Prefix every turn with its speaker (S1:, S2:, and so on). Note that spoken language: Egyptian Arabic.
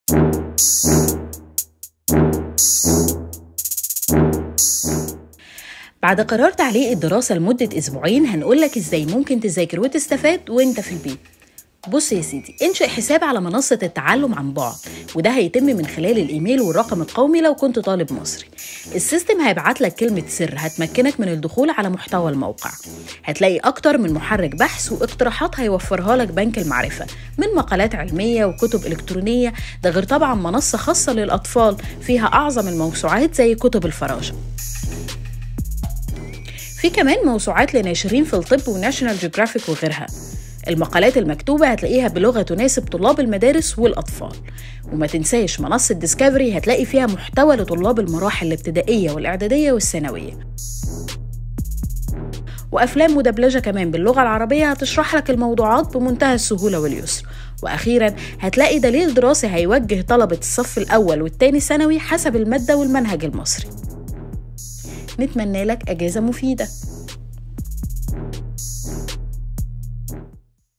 S1: بعد قرار تعليق الدراسة لمدة أسبوعين هنقولك إزاي ممكن تذاكر وتستفاد وإنت في البيت بص يا سيدي انشئ حساب على منصة التعلم عن بعد وده هيتم من خلال الإيميل والرقم القومي لو كنت طالب مصري السيستم هيبعت لك كلمة سر هتمكنك من الدخول على محتوى الموقع هتلاقي أكتر من محرك بحث واقتراحات هيوفرها لك بنك المعرفة من مقالات علمية وكتب إلكترونية ده غير طبعا منصة خاصة للأطفال فيها أعظم الموسوعات زي كتب الفراشة في كمان موسوعات لناشرين في الطب وناشونال جيوغرافيك وغيرها المقالات المكتوبة هتلاقيها بلغة تناسب طلاب المدارس والأطفال وما تنساش منصة ديسكفري هتلاقي فيها محتوى لطلاب المراحل الابتدائية والإعدادية والثانوية وأفلام مدبلجة كمان باللغة العربية هتشرح لك الموضوعات بمنتهى السهولة واليسر وأخيرا هتلاقي دليل دراسي هيوجه طلبة الصف الأول والتاني ثانوي حسب المادة والمنهج المصري نتمنى لك أجازة مفيدة